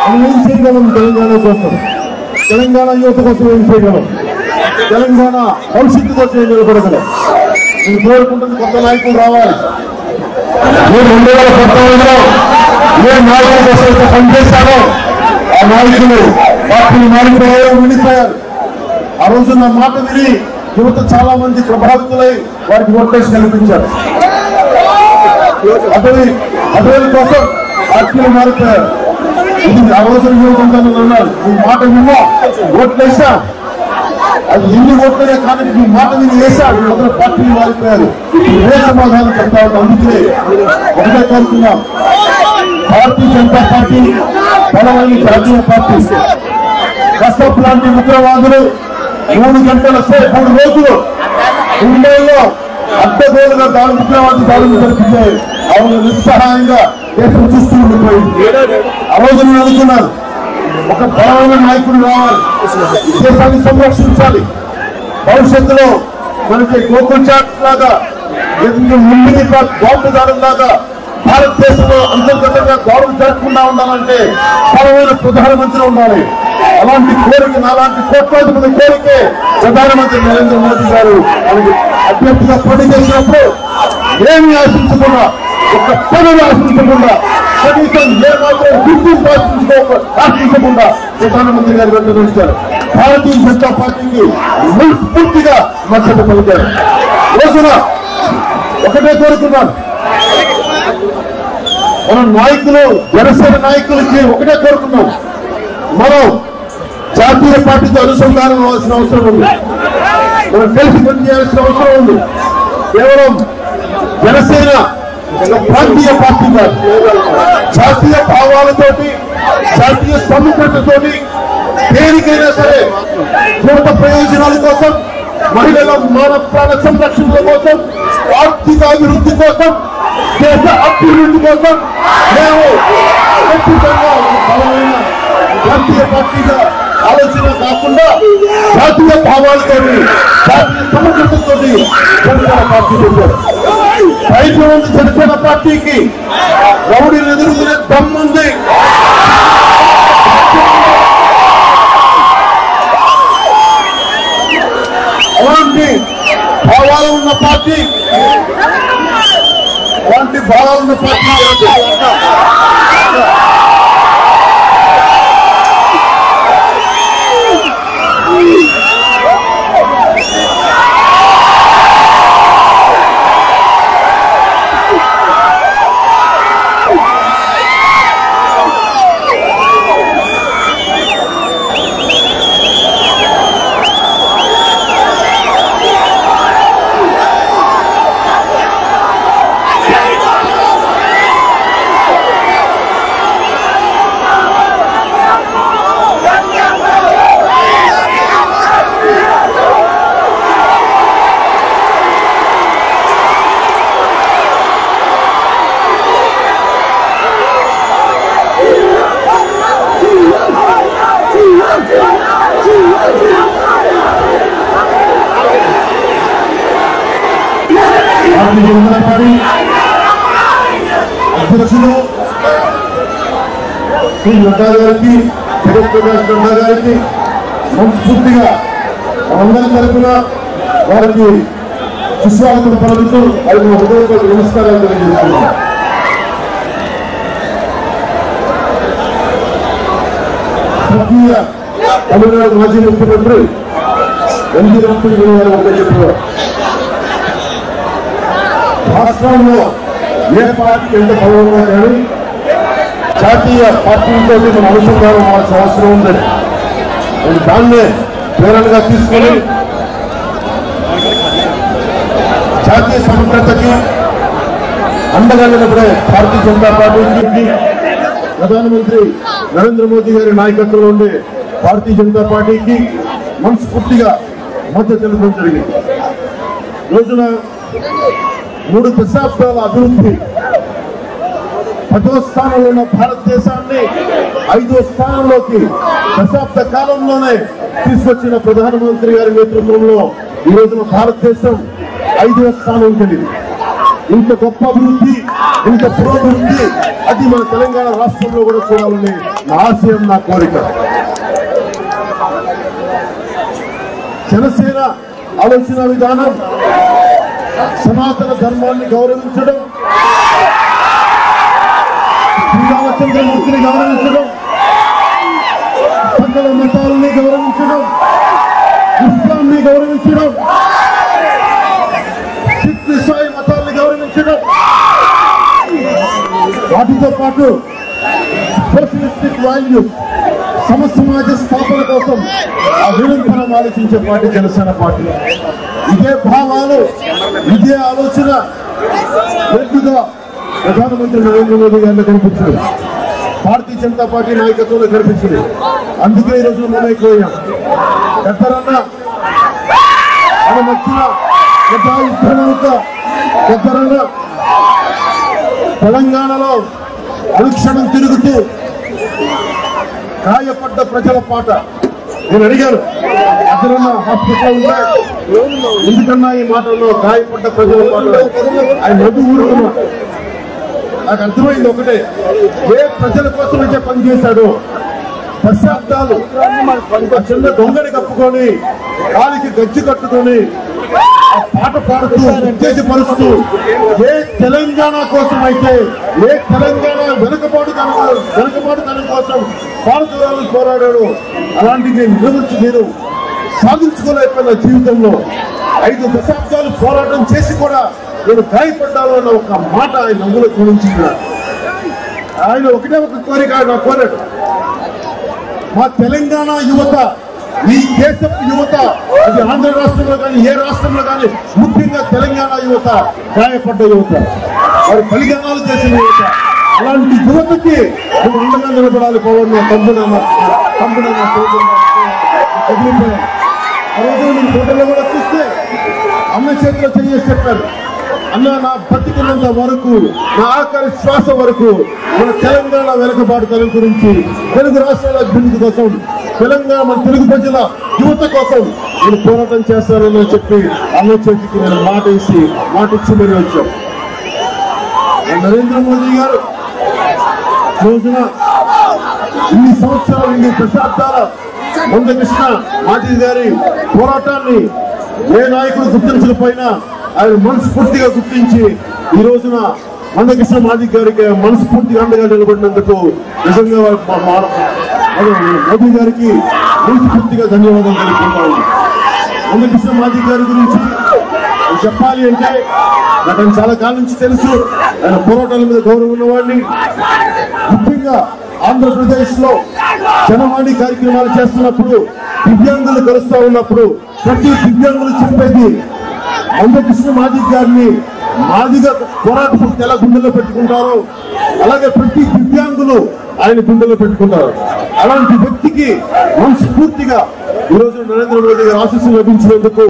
మనం ఏం చేయగలం తెలంగాణ కోసం తెలంగాణ యువత కోసం ఏం చేయగలం తెలంగాణ భవిష్యత్తు కోసం ఏం నిలబడగలం నేను కోరుకుంటుంది కొత్త నాయకులు రావాలి నేను రెండు వేల పంతొమ్మిదిలో ఏ నాయకుల కోసం అయితే పనిచేశానో ఆ నాయకులు పార్టీలు మారిపోయారు ఉండిపోయారు ఆ రోజు నా మాట విని యువత చాలా మంది ప్రభావితులై వారికి ఓటేసి కల్పించారు అటవీ అటవీ కోసం పార్టీలు మారిపోయారు ఇది ఆ రోజు యువకుంటాను అన్నారు నీ మాట విన్నా ఓట్లు వేసా అది ఎన్ని ఓట్లనే కానీ నీ మాట విని వేసా వీళ్ళందరూ పార్టీలు మారిపోయారు ఏ సమాధానం చెప్తావు అందుకే ఒకటే కోరుతున్నాం భారతీయ జనతా పార్టీ బలమైన జాతీయ పార్టీ కసప్ లాంటి ఉగ్రవాదులు మూడు గంటల సేపు మూడు రోజులు ముంబైలో అడ్డగోలుగా దాడి ఉగ్రవాది దాడులు జరిపితే అవును నిస్సహాయంగా దేశం చూస్తూ ఉండిపోయింది ఆ రోజు నేను అనుకున్నాను ఒక బలమైన నాయకుడు రావాలి దేశాన్ని సంరక్షించాలి భవిష్యత్తులో మనకి గోకుల్ చాట్ లాగా ముందుని బాంబుదారుల లాగా భారతదేశంలో అంతర్గతంగా గౌరవం జరగకుండా ఉండాలంటే బలమైన ప్రధానమంత్రి ఉండాలి అలాంటి కోరిక అలాంటి కోట్లాది మంది కోరికే ప్రధానమంత్రి నరేంద్ర మోదీ గారు మనకి అభ్యర్థిగా పోటీ చేసినప్పుడు ఏమి ఆశించకుండా ఒక పనులు ఆశించకుండా కనీసం ఏ మాత్రం గుర్తింపు ఆశించుకో ఆశించకుండా ప్రధానమంత్రి గారు వెంటనించారు భారతీయ జనతా పార్టీకి పూర్తిగా మద్దతు పలికారు రోజున ఒకటే కోరుకున్నాను మన నాయకులు జనసేన నాయకులకి ఒకటే కోరుకున్నాం మనం జాతీయ పార్టీతో అనుసంధానం అవ్వాల్సిన అవసరం ఉంది మనం కలిసి పనిచేయాల్సిన అవసరం ఉంది కేవలం జనసేన ఒక ప్రాంతీయ పార్టీ కాదు జాతీయ భావాలతోటి జాతీయ సముద్రతతోటి దేనికైనా సరే యువత ప్రయోజనాల కోసం మహిళల మానవ ప్రాణ సంరక్షణ కోసం ఆర్థిక అభివృద్ధి కోసం దేశ అభివృద్ధి కోసం మేము ఖచ్చితంగా ఒక బలమైన జాతీయ పార్టీగా ఆలోచన కాకుండా జాతీయ భావాలతో జాతీయ సమగ్రతతో జనసేన పార్టీ పెట్టారు ధైర్యం ఉంది జనసేన పార్టీకి రౌడీని ఎదుర్కొనే దమ్ముంది అలాంటి భావాలు ఉన్న పార్టీ అలాంటి భావాలు ఉన్న పార్టీ భారతీయ జనతా పార్టీ అధ్యక్షులు శ్రీ నడ్డా గారికి జగత్ ప్రకాష్ నడ్డా గారికి మనస్ఫూర్తిగా మనందరి తరఫున వారికి సుస్వాగతం పలుకుతూ వారికి మా హృదయపూర్వక నమస్కారాలు తెలియజేస్తున్నాం స్వర్గీయ తమిళనాడు మాజీ ముఖ్యమంత్రి ఎన్టీ రామకృష్ణ గారు ఒకటే చెప్పారు రాష్ట్రంలో ఏ పార్టీ ఎంత బలంగా కానీ జాతీయ పార్టీలతో మనం అనుసంధానం అవ్వాల్సిన అవసరం ఉంది నేను దాన్నే ప్రేరణగా తీసుకొని జాతీయ సమగ్రతకి అండగా నిలబడే భారతీయ జనతా పార్టీకి ప్రధానమంత్రి నరేంద్ర మోదీ గారి నాయకత్వంలో ఉండే భారతీయ జనతా పార్టీకి మనస్ఫూర్తిగా మద్దతు తెలపడం జరిగింది రోజున మూడు దశాబ్దాల అభివృద్ధి పదో స్థానంలో ఉన్న భారతదేశాన్ని ఐదో స్థానంలోకి దశాబ్ద కాలంలోనే తీసుకొచ్చిన ప్రధానమంత్రి గారి నేతృత్వంలో ఈ రోజున భారతదేశం ఐదవ స్థానం కలిగింది ఇంత గొప్ప అభివృద్ధి ఇంత పురోభివృద్ధి అది మన తెలంగాణ రాష్ట్రంలో కూడా చూడాలని నా ఆశయం నా కోరిక జనసేన ఆలోచన విధానం సనాతన ధర్మాన్ని గౌరవించడం శ్రీరామచంద్రమూర్తిని గౌరవించడం సకల మతాలని గౌరవించడం ఇస్లాంని గౌరవించడం సిక్ ఇస్రాయి మతాల్ని గౌరవించడం వాటితో పాటు సోషలిస్టిక్ వాల్యూస్ సమసమాజ స్థాపన కోసం ఆ నిరంతరం ఆలోచించే పార్టీ జనసేన పార్టీ ఇదే భావాలు ఇదే ఆలోచన ఎక్కువగా ప్రధానమంత్రి నరేంద్ర మోదీ గారిని కనిపించింది భారతీయ జనతా పార్టీ నాయకత్వంలో కనిపించింది అందుకే ఈ రోజు మొదలైపోయాం ఎక్కడన్నా మన మధ్యన పెద్ద యుద్ధనౌక ఎక్కడన్నా తెలంగాణలో అనుక్షణం తిరుగుతూ గాయపడ్డ ప్రజల పాట నేను అడిగాను అతనున్న హాస్పిటల్ ఉంటే ఎందుకన్నా ఈ మాటల్లో గాయపడ్డ ప్రజల పాట ఆయన నవ్వు ఊరుకున్నా నాకు అర్థమైంది ఒకటే ఏ ప్రజల కోసం అయితే పనిచేశాడో దశాబ్దాలు ఆ చిన్న దొంగని కప్పుకొని కాలికి గజ్జి కట్టుకొని ఆ పాట పాడుతూ ఉత్తేజపరుస్తూ ఏ తెలంగాణ కోసం అయితే ఏ తెలంగాణ వెనుకబాటుతనం వెనుకబాటుతనం కోసం పాడుతురాలు పోరాడాడు అలాంటి నేను నిలవచ్చు నేను సాధించుకోలేకపోయిన జీవితంలో ఐదు దశాబ్దాలు పోరాటం చేసి కూడా నేను గాయపడ్డాను అన్న ఒక మాట ఆయన నవ్వులో గురించుకున్నాడు ఆయన ఒకటే ఒక కోరిక ఆయన కోరాడు మా తెలంగాణ యువత ఈ దేశపు యువత అది ఆంధ్ర రాష్ట్రంలో కానీ ఏ రాష్ట్రంలో కానీ ముఖ్యంగా తెలంగాణ యువత గాయపడ్డ యువత వారు బలిదానాలు చేసిన యువత అలాంటి యువతకి నువ్వు అండగా నిలబడాలి పవన్ తమ్ముడన్న తమ్ముడన్న వదిలిపోయాను ఆ రోజు నేను ఫోటోలో కూడా చూస్తే అన్న చేతిలో చేసి చెప్పారు అన్న నా బతికినంత వరకు నా ఆఖరి శ్వాస వరకు మన తెలంగాణ వెనుకబాటుతనం గురించి తెలుగు రాష్ట్రాల అభివృద్ధి కోసం తెలంగాణ మన తెలుగు ప్రజల యువత కోసం నేను పోరాటం చేస్తానని చెప్పి అన్న చేతికి నేను మాట ఇచ్చి మాట ఇచ్చి మరి వచ్చాం నరేంద్ర మోదీ గారు రోజున ఇన్ని సంవత్సరాలు ఇన్ని దశాబ్దాల మందకృష్ణ మాజీ గారి పోరాటాన్ని ఏ నాయకుడు గుర్తించకపోయినా ఆయన మనస్ఫూర్తిగా గుర్తించి ఈ రోజున మందకృష్ణ మాజీ గారికి మనస్ఫూర్తిగా అండగా నిలబడినందుకు నిజంగా మా- మా- మన మోదీ గారికి మనస్ఫూర్తిగా ధన్యవాదాలు తెలుపుతున్నాను మందకృష్ణ మాజీ గారి గురించి చెప్పాలి అంటే నాకు ఆయన చాలా కాలం నుంచి తెలుసు ఆయన పోరాటాల మీద గౌరవం ఉన్నవాడిని ముఖ్యంగా ఆంధ్రప్రదేశ్ లో జనవాణి కార్యక్రమాలు చేస్తున్నప్పుడు దివ్యాంగులు కలుస్తా ఉన్నప్పుడు ప్రతి దివ్యాంగులు చెప్పేది అందకృష్ణ మాజీ గారిని మాదిగా పోరాట శక్తి ఎలా గుండెల్లో పెట్టుకుంటారో అలాగే ప్రతి దివ్యాంగులు ఆయన గుండెల్లో పెట్టుకుంటారు అలాంటి వ్యక్తికి మనస్ఫూర్తిగా ఈరోజు నరేంద్ర మోదీ గారి ఆశీస్సులు లభించినందుకు